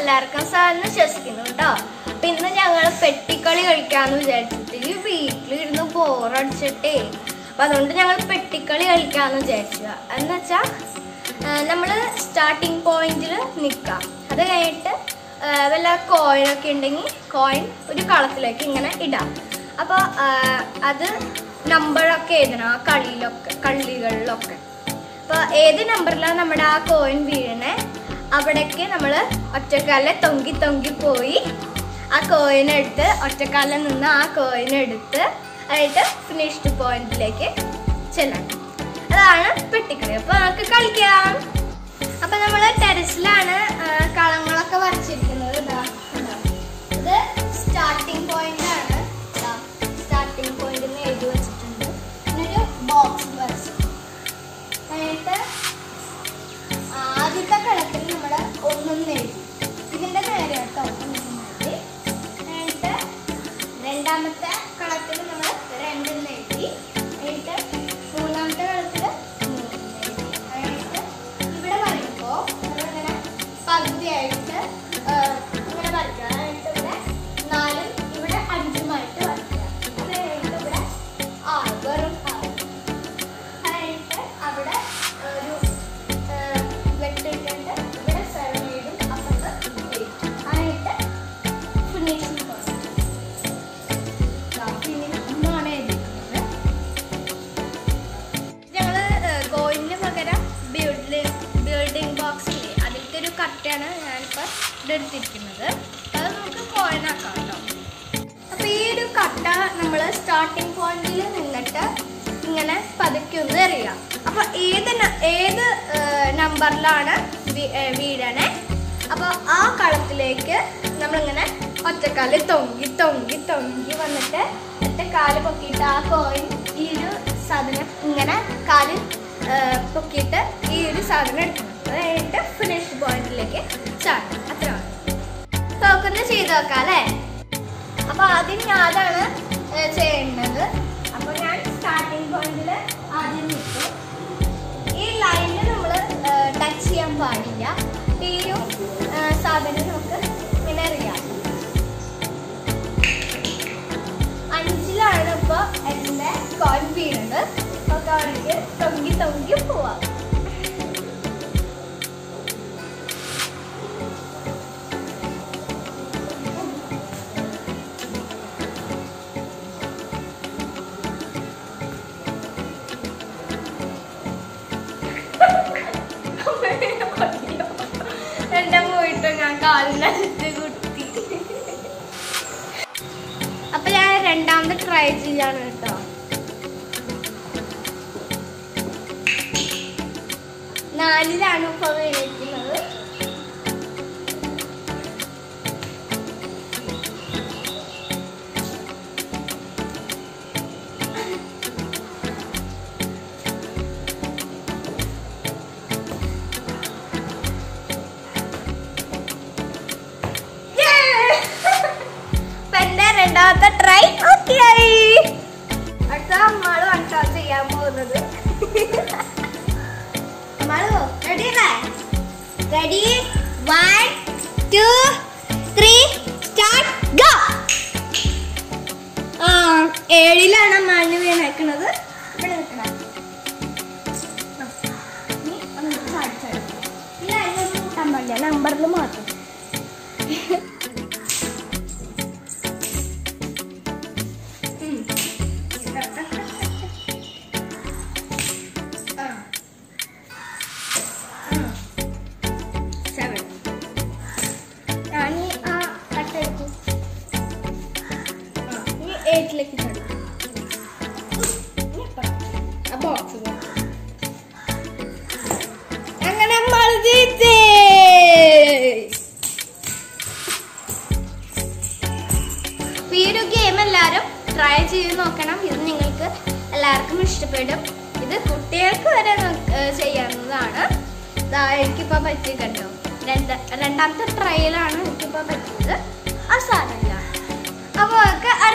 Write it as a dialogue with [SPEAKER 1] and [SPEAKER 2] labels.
[SPEAKER 1] എല്ലാവർക്കും സാറിന് വിശ്വസിക്കുന്നു കേട്ടോ അപ്പൊ ഇന്ന് ഞങ്ങൾ പെട്ടിക്കളി കളിക്കാന്ന് വിചാരിച്ചിട്ട് ഈ വീട്ടിലിരുന്ന് ബോറടിച്ചിട്ടേ അപ്പൊ അതുകൊണ്ട് ഞങ്ങൾ പെട്ടിക്കളി കളിക്കാന്ന് വിചാരിച്ചു എന്ന് വെച്ചാ ആ, നമ്മള് സ്റ്റാർട്ടിങ് പോയിന്റിൽ നിൽക്കാം അത് കഴിഞ്ഞിട്ട് ആ, വല്ല കോയിനൊക്കെ ഉണ്ടെങ്കിൽ കോയിൻ ഒരു കളത്തിലേക്ക് ഇങ്ങനെ ഇടാം അപ്പോൾ അത് നമ്പറൊക്കെ എഴുതണം ആ കളിയിലൊക്കെ കളികളിലൊക്കെ അപ്പോൾ ഏത് നമ്പറിലാണ് നമ്മുടെ ആ കോയിൻ വീഴണേ അവിടേക്ക് നമ്മൾ ഒറ്റക്കാലിൽ തൊങ്കി തൊങ്കി പോയി ആ കോയിൻ എടുത്ത് ഒറ്റക്കാലിൽ നിന്ന് ആ കോയിൻ എടുത്ത് ആയിട്ട് ഫിനിഷ്ഡ് പോയിന്റിലേക്ക് ചെല്ലണം അതാണ് പെട്ടിക്കളി അപ്പോൾ നമുക്ക് കളിക്കാം അപ്പൊ നമ്മൾ ടെറസിലാണ് കളങ്ങളൊക്കെ വരച്ചിരിക്കുന്നത് ഇതാ കണ്ടോ? ഇത് സ്റ്റാർട്ടിംഗ് പോയിന്റ് ആണ് സ്റ്റാർട്ടിംഗ് പോയിന്റ് എഴുതി വെച്ചിട്ടുണ്ട് പിന്നൊരു ബോക്സ് വരച്ചിട്ടുണ്ട് എന്നിട്ട് ആദ്യത്തെ കളത്തിൽ നമ്മൾ ഒന്നൊന്ന് എഴുതി ഇതിന്റെ നേരെ കേട്ടോ ഒന്നൊന്ന് എഴുതി എന്നിട്ട് രണ്ടാമത്തെ കളത്തിൽ നമ്മൾ രണ്ടെന്ന് എഴുതി എന്നിട്ട് മൂന്നാമത്തെ കളത്തിൽ മൂന്നെന്ന് എഴുതി എന്നിട്ട് ഇവിടെ പറയുമ്പോൾ നമ്മളിങ്ങനെ പകുതിയായിട്ട് ആ, ഇങ്ങനെ വരയ്ക്കുക എന്നിട്ട് ഇവിടെ നാലും ഇവിടെ അഞ്ചുമായിട്ട് വരയ്ക്കുക അത് കഴിഞ്ഞിട്ട് ഇവിടെ ആറ് വെറും ആറ് കഴിഞ്ഞിട്ട് അവിടെ ഒരു വെട്ടിട്ടുണ്ട് ഇവിടെ സെവൻ എഴുതും അപ്പുറത്ത് എയ്റ്റ് ആയിട്ട് ഫിനിഷിംഗ് ഒന്നാണ് എഴുതിയിരിക്കുന്നത് ഞങ്ങള് കോയിന് പകരം ബിൽഡിംഗ് ബിൽഡിംഗ് ബോക്സില്ലേ അതിലത്തെ ഒരു കട്ടയാണ് ഞാനിപ്പോൾ ഇതെടുത്തിരിക്കുന്നത് അത് നമുക്ക് കോയിനാക്കാം കേട്ടോ അപ്പൊ ഈ ഒരു കട്ട നമ്മൾ സ്റ്റാർട്ടിംഗ് പോയിന്റിൽ നിന്നിട്ട് ഇങ്ങനെ പതുക്കെ ഒന്ന് എറിയാം അപ്പൊ ഏത് ന- ഏത് നമ്പറിലാണ് വീഴണേ അപ്പൊ ആ കളത്തിലേക്ക് നമ്മളിങ്ങനെ ഒറ്റക്കാല് തൊങ്കി തൊങ്കി തൊങ്കി വന്നിട്ട് ഒറ്റ കാല് പൊക്കിയിട്ട് ആ കോയിൻ ഈ ഒരു സാധനം ഇങ്ങനെ കാല് ആ, പൊക്കിയിട്ട് ഈ ഒരു സാധനം എടുക്കണം അത് കഴിഞ്ഞിട്ട് ഫിനിഷ് പോയിന്റിലേക്ക് ചാടണം അത്ര തോക്കൊന്ന് ചെയ്ത് നോക്കാം അല്ലേ അപ്പൊ ആദ്യം ഞാനാണ് ഏ, ചെയ്യേണ്ടത് അപ്പൊ ഞാൻ സ്റ്റാർട്ടിംഗ് പോയിന്റിൽ ആദ്യം നിൽക്കും ഈ ലൈനിൽ നമ്മൾ ടച്ച് ചെയ്യാൻ പാടില്ല ഈ ഒരു ഏ, സാധനം നമുക്ക് ഇങ്ങനെ അറിയാം അഞ്ചിലാണ് ഇപ്പൊ എന്റെ കോയിൻ വീണത് അപ്പൊ അവിടേക്ക് തൊങ്കി തൊങ്കി പോവാം എന്റെ പോയിട്ട് ഞാൻ കാലിനടുത്ത് കുത്തി അപ്പൊ ഞാൻ രണ്ടാമത് ട്രൈ ചെയ്യാണ് കേട്ടോ നാലിലാണ് ഇപ്പൊ വീണിരിക്കുന്നത് അപ്പൊ എന്റെ രണ്ടാമത്തെ ട്രൈ ഓക്കെ ആയി അടുത്ത അമ്മാള് വട്ടോ ചെയ്യാൻ പോകുന്നത് അമ്മാളു റെഡി അല്ലേ ready one two three start go ആ ഏഴിലാണ് അമ്മാളിന് വീണേക്കണത് ഇവിടെ നിൽക്കണം നീ ഒന്ന് ചാടി ചാടി ഇല്ല അതിനൊന്നും കൂട്ടാൻ പാടില്ല നമ്പറിൽ മാത്രം ഉം. ആ. ആ. Seven. ഞാനീ ആ കട്ട എടുക്കും ആ, ഇനി എയ്റ്റിലേക്ക് ചടും ആ ബോക്സ് അങ്ങനെ നമ്മൾ ജയിച്ചേ അപ്പൊ ഈ ഒരു ഗെയിം എല്ലാവരും ട്രൈ ചെയ്ത് നോക്കണം ഇത് നിങ്ങൾക്ക് എല്ലാവർക്കും ഇഷ്ടപ്പെടും ഇത് കുട്ടികൾക്ക് വരെ നോ- ഏർ ചെയ്യാവുന്നതാണ് ഇതാ എനിക്കിപ്പോൾ പറ്റി കണ്ടോ രണ്ട് രണ്ടാമത്തെ ട്രയലാണ് എനിക്കിപ്പോൾ പറ്റിയത് ആ സാധനമില്ല അപ്പോൾ ഒക്കെ